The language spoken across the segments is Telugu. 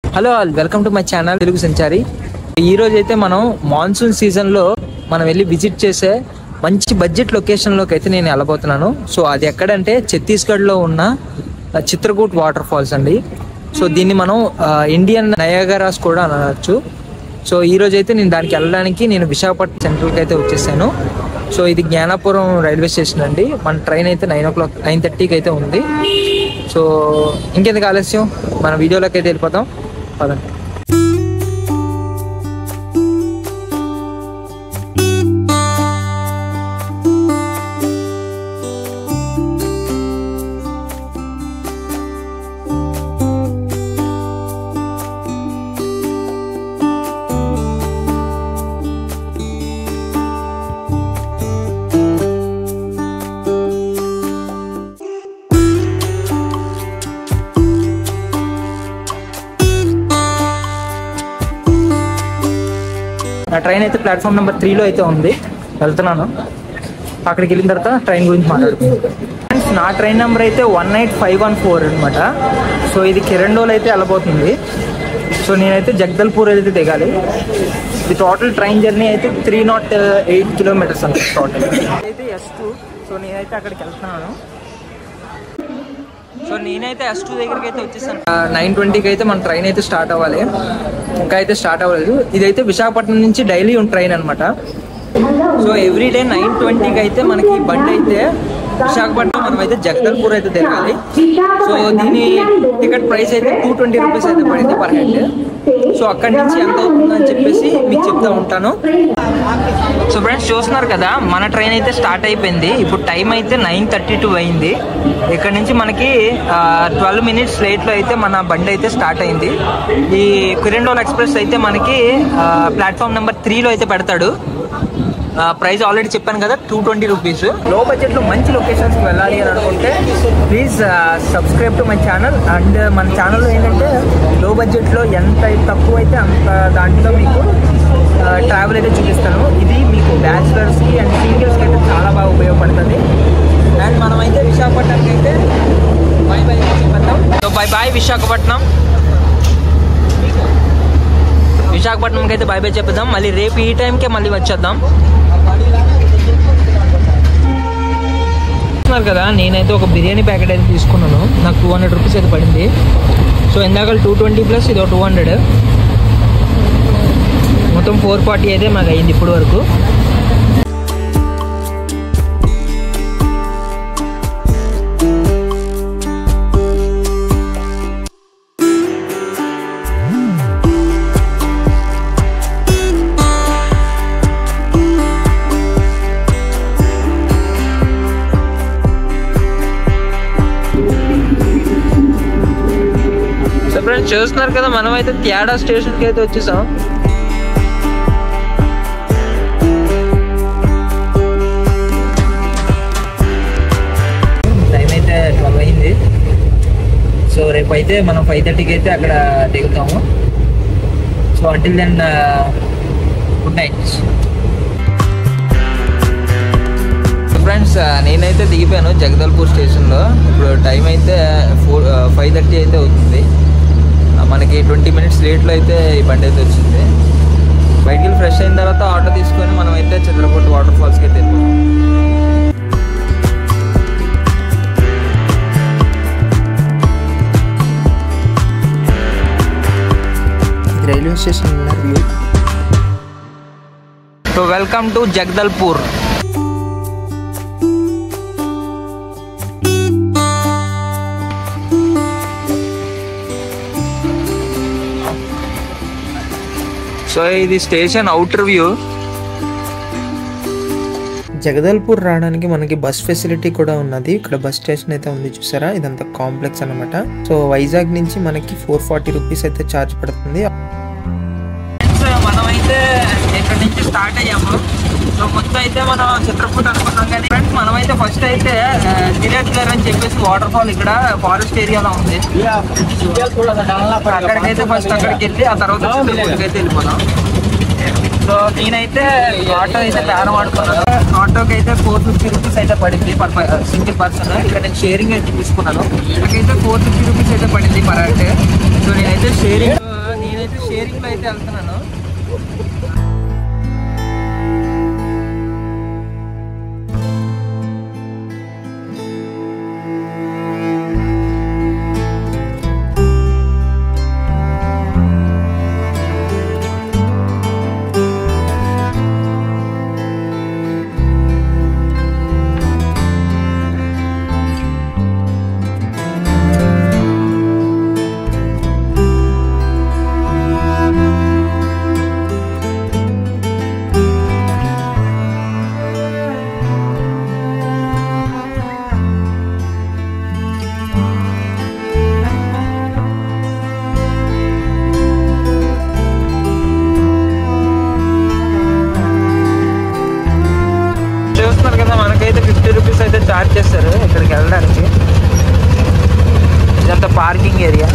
hello all welcome to my channel Telugu Sanchari ఈ రోజు అయితే మనం మాన్సూన్ సీజన్ లో మనం వెళ్ళి విజిట్ చేసే మంచి బడ్జెట్ లొకేషన్ లోకి అయితే నేను వెళ్ళబోతున్నాను సో అది ఎక్కడంటే ఛత్తీస్గఢ్ లో ఉన్న ఆ, చిత్రకూట్ వాటర్ ఫాల్స్ అండి సో దీన్ని మనం ఆ, ఇండియన్ నయాగరాస్ కూడా అనవచ్చు సో ఈ రోజు అయితే నేను దానికి వెళ్ళడానికి నేను విశాఖపట్నం సెంట్రల్కి అయితే వచ్చేసాను సో ఇది జ్ఞానాపురం రైల్వే స్టేషన్ అండి మన ట్రైన్ అయితే నైన్ ఓ క్లాక్ నైన్ థర్టీకి అయితే ఉంది సో ఇంకెందుకు ఆలస్యం మన వీడియోలోకి అయితే వెళ్ళిపోతాం పదండి నా ట్రైన్ అయితే ప్లాట్ఫామ్ నెంబర్ త్రీలో అయితే ఉంది వెళ్తున్నాను అక్కడికి వెళ్ళిన తర్వాత ట్రైన్ గురించి మాట్లాడుకుందాం ఫ్రెండ్స్ నా ట్రైన్ నెంబర్ అయితే one eight five one four అనమాట సో ఇది కిరండోల్ అయితే వెళ్ళబోతుంది సో నేనైతే జగదల్పూర్ అయితే దిగాలి ఇది టోటల్ ట్రైన్ జర్నీ అయితే త్రీ నాట్ ఎయిట్ కిలోమీటర్స్ అండి టోటల్ అయితే ఎస్ టూ సో నేనైతే అక్కడికి వెళ్తున్నాను సో నేనైతే ఎస్ టూ దగ్గరికి అయితే వచ్చేసాను నైన్ ట్వంటీకి అయితే మన ట్రైన్ అయితే స్టార్ట్ అవ్వాలి ఇంకా అయితే స్టార్ట్ అవ్వలేదు ఇదైతే విశాఖపట్నం నుంచి డైలీ ఉన్న ట్రైన్ అనమాట సో ఎవ్రీ డే నైన్ ట్వంటీకి అయితే మనకి బండి అయితే విశాఖపట్నం మనం అయితే జగదల్పూర్ అయితే తిరగాలి సో దీని టికెట్ ప్రైస్ అయితే టూ ట్వంటీ రూపీస్ అయితే పడింది పర్ హెడ్ సో అక్కడి నుంచి ఎంత అవుతుందని చెప్పేసి మీకు చెప్తా ఉంటాను సో ఫ్రెండ్స్ చూస్తున్నారు కదా మన ట్రైన్ అయితే స్టార్ట్ అయిపోయింది ఇప్పుడు టైం అయితే నైన్ థర్టీ టూ అయింది ఇక్కడ నుంచి మనకి ట్వెల్వ్ మినిట్స్ లేట్లో అయితే మన బండి అయితే స్టార్ట్ అయింది ఈ కిరెండోల్ ఎక్స్ప్రెస్ అయితే మనకి ప్లాట్ఫామ్ నెంబర్ త్రీలో అయితే పెడతాడు ప్రైస్ ఆల్రెడీ చెప్పాను కదా టూ ట్వంటీ రూపీస్ లో బడ్జెట్ లో మంచి లొకేషన్స్ కి వెళ్ళాలి అని అనుకుంటే please subscribe to my channel and మన ఛానల్లో ఏంటంటే లో బడ్జెట్ లో ఎంత తక్కువ అయితే అంత దాంట్లో మీకు ట్రావెల్ అయితే చూపిస్తాను ఇది మీకు బ్యాచిలర్స్ కి అండ్ సింగిల్స్ కి అయితే చాలా బాగా ఉపయోగపడుతుంది అండ్ మనమైతే విశాఖపట్నంకి అయితే బై బై చెప్పేద్దాం సో బై బాయ్ విశాఖపట్నం విశాఖపట్నంకి అయితే బై బై చెప్పేద్దాం మళ్ళీ రేపు ఈ టైంకే మళ్ళీ వచ్చేద్దాం చూస్తున్నారు కదా నేనైతే ఒక బిర్యానీ ప్యాకెట్ అయితే తీసుకున్నాను నాకు టూ హండ్రెడ్ రూపీస్ అయితే పడింది సో ఇందాక టూ ట్వంటీ ప్లస్ ఇది టూ హండ్రెడ్ మొత్తం ఫోర్ ఫార్టీ అయితే మాకు అయింది ఇప్పుడు వరకు సో ఫ్రెండ్స్ చూస్తున్నారు కదా మనం అయితే త్యాడా స్టేషన్కి అయితే వచ్చేసాం టైం అయితే ట్వెల్వ్ అయింది సో రేపు అయితే మనం ఫైవ్ థర్టీకి అయితే అక్కడ దిగుతాము so until then good night friends నేనైతే దిగిపోయాను జగదల్పూర్ స్టేషన్లో ఇప్పుడు టైం అయితే ఫోర్ ఫైవ్ థర్టీ అయితే అవుతుంది ఆ, మనకి ట్వంటీ మినిట్స్ లేట్లో అయితే ఈ బండి అయితే వచ్చింది బయటికి వెళ్ళి ఫ్రెష్ అయిన తర్వాత ఆటో తీసుకొని మనం అయితే చంద్రపూట్ వాటర్ ఫాల్స్కి అయితే వెళ్ళిపోతాం railway station view so welcome to Jagdalpur so ఇది స్టేషన్ అవుటర్ వ్యూ జగదల్పూర్ రావడానికి మనకి బస్ ఫెసిలిటీ కూడా ఉన్నది ఇక్కడ బస్ స్టేషన్ అయితే ఉంది చూసారా ఇదంతా కాంప్లెక్స్ అన్నమాట సో వైజాగ్ నుంచి మనకి ఫోర్ ఫార్టీ రూపీస్ అయితే ఛార్జ్ పడుతుంది మనమైతే ఇక్కడ నుంచి స్టార్ట్ అయ్యాము సో మొత్తం అయితే మనం చిత్రకూట అనుకున్నాం కానీ ఫ్రెండ్స్ మనమైతే ఫస్ట్ అయితే దిరేట్లర్ అని చెప్పేసి వాటర్ ఫాల్ ఇక్కడ ఫారెస్ట్ ఏరియాలో ఉంది అక్కడికైతే ఫస్ట్ అక్కడికి వెళ్ళి ఆ తర్వాత చిత్రకూటకి అయితే వెళ్ళిపోతాం సో నేనైతే ఆటో అయితే బేరం ఆడుకున్నాను ఆటోకి అయితే ఫోర్ ఫిఫ్టీ రూపీస్ అయితే పడింది పర్ సింగిల్ పర్సన్ ఇక్కడ నేను షేరింగ్ అయితే తీసుకున్నాను నాకైతే ఫోర్ ఫిఫ్టీ రూపీస్ అయితే పడింది పర్ అంటే సో నేనైతే షేరింగ్ బైక్లో అయితే వెళ్తున్నాను చూస్తున్నారు కదా మనకైతే ఫిఫ్టీ రూపీస్ అయితే ఛార్జ్ చేస్తారు ఇక్కడికి వెళ్ళడానికి ఇదంతా పార్కింగ్ ఏరియా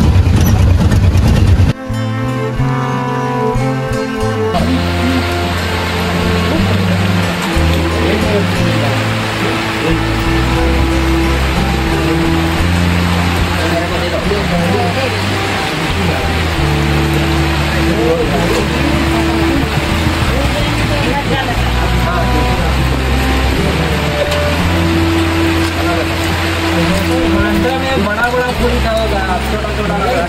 बड़ा बड़ा फूल का होगा छोटा छोटा होगा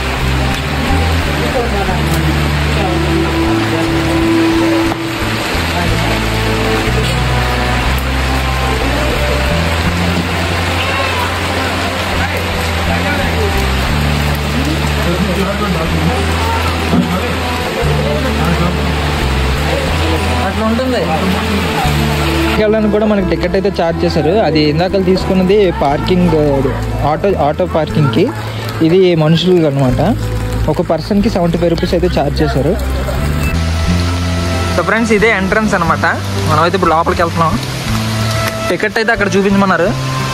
అట్లా ఉంటుంది వెళ్ళడానికి కూడా మనకి టికెట్ అయితే ఛార్జ్ చేశారు అది ఇందాక తీసుకున్నది పార్కింగ్ ఆటో ఆటో పార్కింగ్కి ఇది మనుషులు అనమాట ఒక పర్సన్కి సెవెంటీ ఫైవ్ రూపీస్ అయితే ఛార్జ్ చేశారు సో ఫ్రెండ్స్ ఇదే ఎంట్రన్స్ అనమాట మనమైతే ఇప్పుడు లోపలికి వెళ్తున్నాం టికెట్ అయితే అక్కడ చూపించమన్నారు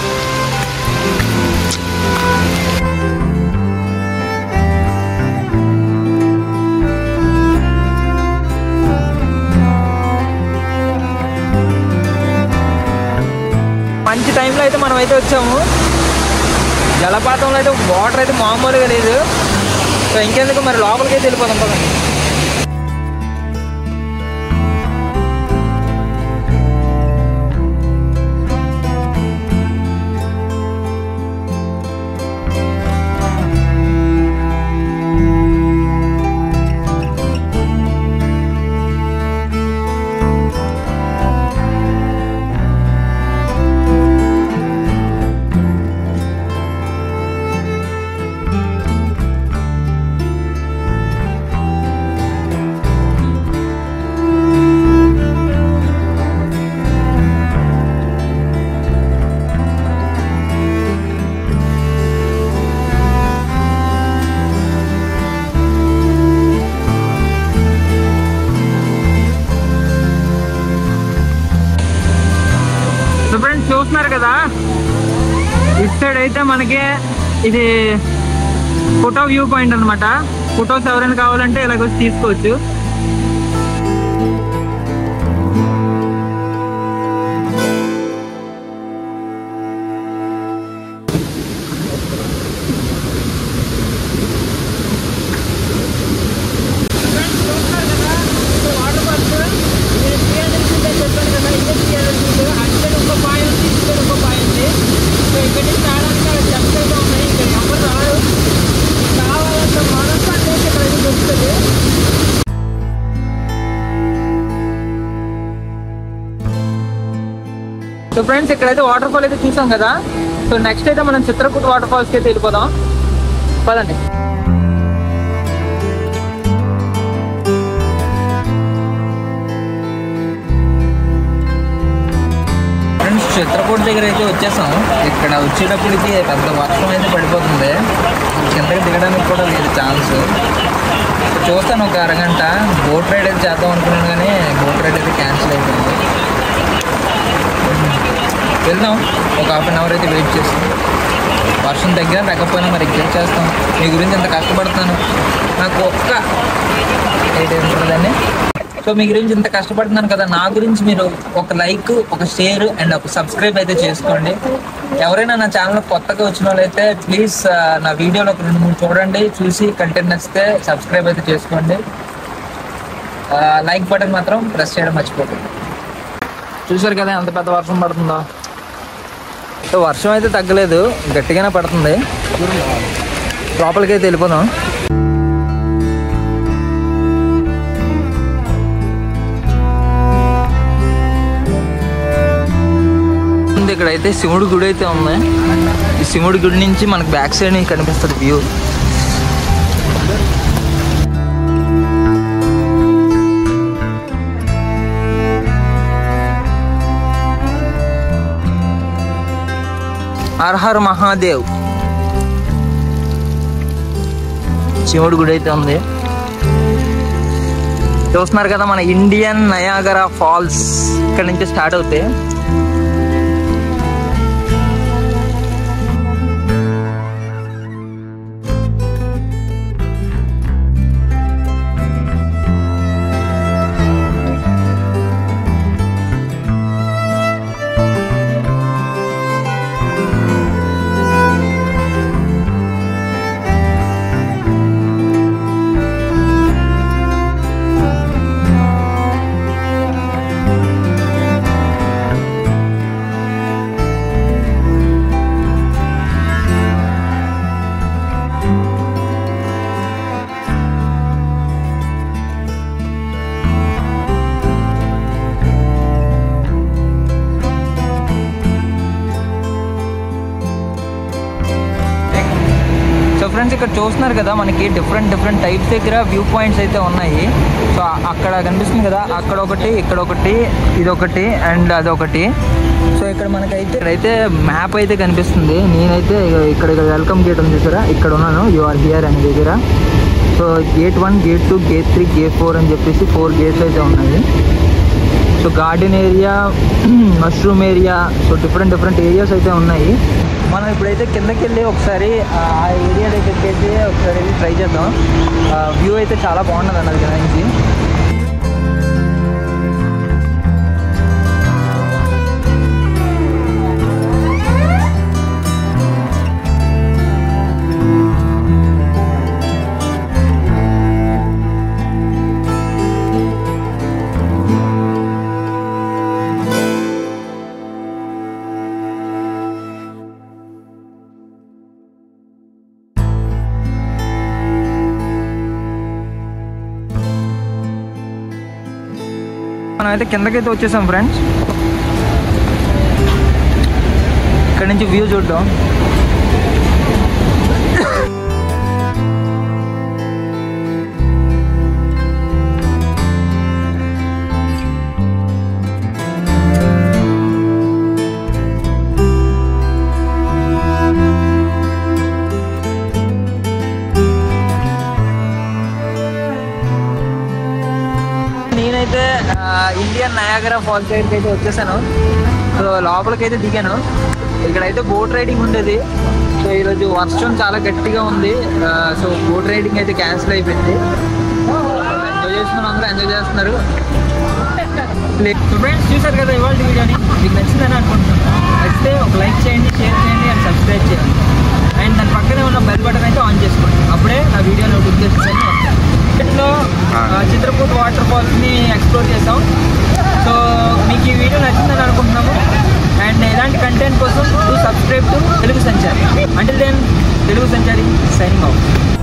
మంచి టైంలో అయితే మనం అయితే వచ్చాము జలపాతంలో అయితే వాటర్ అయితే మామూలుగా లేదు సో ఇంకెందుకు మరి లోపలికి అయితే వెళ్ళిపోదాం పదండి సో ఫ్రెండ్స్ చూస్తున్నారు కదా ఇటు సైడ్ అయితే మనకి ఇది ఫోటో వ్యూ పాయింట్ అనమాట ఫొటోస్ ఎవరైనా కావాలంటే ఇలాగ వచ్చి తీసుకోవచ్చు సో ఫ్రెండ్స్ ఇక్కడైతే వాటర్ ఫాల్ అయితే చూసాం కదా సో నెక్స్ట్ అయితే మనం చిత్రకూట వాటర్ ఫాల్స్కి అయితే వెళ్ళిపోదాం పదండి ఫ్రెండ్స్ చిత్రకూట దగ్గర అయితే వచ్చేసాం ఇక్కడ వచ్చేటప్పటికి పెద్ద వర్షం అయితే పడిపోతుంది కిందకి దిగడానికి కూడా లేదు ఛాన్స్ చూస్తాను ఒక అరగంట బోట్ రైడ్ అయితే చేద్దాం అనుకున్నాను కానీ బోట్ రైడ్ అయితే క్యాన్సిల్ అయిపోయింది వెళ్దాం ఒక హాఫ్ అన్ అవర్ అయితే వెయిట్ చేస్తాం వర్షం దగ్గర తగ్గకపోయినా మరి ఇంకేం చేస్తాం మీ గురించి ఎంత కష్టపడతాను నాకు ఒక్క ఏంటి ఉంటుందండి సో మీ గురించి ఇంత కష్టపడుతున్నాను కదా నా గురించి మీరు ఒక లైక్ ఒక షేర్ అండ్ ఒక సబ్స్క్రైబ్ అయితే చేసుకోండి ఎవరైనా నా ఛానల్ కొత్తగా వచ్చిన వాళ్ళైతే ప్లీజ్ నా వీడియోలో ఒక రెండు మూడు చూడండి చూసి కంటెంట్ నచ్చితే సబ్స్క్రైబ్ అయితే చేసుకోండి లైక్ బటన్ మాత్రం ప్రెస్ చేయడం మర్చిపోతుంది చూసారు కదా ఎంత పెద్ద వర్షం పడుతుందో సో వర్షం అయితే తగ్గలేదు గట్టిగానే పడుతుంది లోపలికి అయితే వెళ్ళిపోదాం ఉంది ఇక్కడైతే శివుడి గుడి అయితే ఉంది ఈ శివుడి గుడి నుంచి మనకు బ్యాక్ సైడ్ నుంచి కనిపిస్తుంది వ్యూ హర్ హర్ మహాదేవ్ శివుడి గుడి అయితే ఉంది చూస్తున్నారు కదా మన ఇండియన్ నయాగరా ఫాల్స్ ఇక్కడ నుంచి స్టార్ట్ అవుతాయి సో ఫ్రెండ్స్ ఇక్కడ చూస్తున్నారు కదా మనకి డిఫరెంట్ డిఫరెంట్ టైప్స్ దగ్గర వ్యూ పాయింట్స్ అయితే ఉన్నాయి సో అక్కడ కనిపిస్తుంది కదా అక్కడ ఒకటి ఇక్కడ ఒకటి ఇది ఒకటి అండ్ అదొకటి సో ఇక్కడ మనకైతే ఇక్కడైతే మ్యాప్ అయితే కనిపిస్తుంది నేనైతే ఇగో ఇక్కడ ఇక్కడ వెల్కమ్ గేట్ ఉంది చూసారా ఇక్కడ ఉన్నాను యు ఆర్ హియర్ అని దగ్గర so gate one gate two gate three gate four అని చెప్పేసి ఫోర్ గేట్స్ అయితే ఉన్నాయి so garden area mushroom area so different different areas అయితే ఉన్నాయి మనం ఇప్పుడైతే కిందకి వెళ్ళి ఒకసారి ఆ ఏరియా దగ్గరికి అయితే ఒకసారి వెళ్ళి ట్రై చేద్దాం వ్యూ అయితే చాలా బాగున్నది అన్నది కింద నుంచి మనం అయితే కిందకైతే వచ్చేసాం ఫ్రెండ్స్ ఇక్కడ నుంచి వ్యూ చూద్దాం నేనైతే ఆ, ఇండియన్ నయాగరా ఫాల్స్ సైడ్కి అయితే వచ్చేసాను సో లోపలికి అయితే దిగాను ఇక్కడైతే బోట్ రైడింగ్ ఉండేది సో ఈరోజు వర్షం చాలా గట్టిగా ఉంది ఆ, సో బోట్ రైడింగ్ అయితే క్యాన్సిల్ అయిపోయింది ఎంజాయ్ చేస్తున్నారు అందరూ ఎంజాయ్ చేస్తున్నారు ఫ్రెండ్స్ చూసారు కదా ఇవాళ వీడియోని మీకు నచ్చిందని అనుకుంటున్నాను నచ్చితే ఒక లైక్ చేయండి షేర్ చేయండి అండ్ సబ్స్క్రైబ్ చేయండి అండ్ దాని పక్కనే ఉన్న బెల్ బటన్ అయితే ఆన్ చేసుకోండి అప్పుడే నా వీడియో నోటిఫికేషన్స్ అన్ని వస్తాయి ఇంట్లో చిత్రకూట్ వాటర్ ఫాల్స్ ని ఎక్స్ప్లోర్ చేసాం సో మీకు ఈ వీడియో నచ్చిందని అనుకుంటున్నాము అండ్ ఇలాంటి కంటెంట్ కోసం do subscribe to Telugu Sanchari అంటే then Telugu Sanchari signing out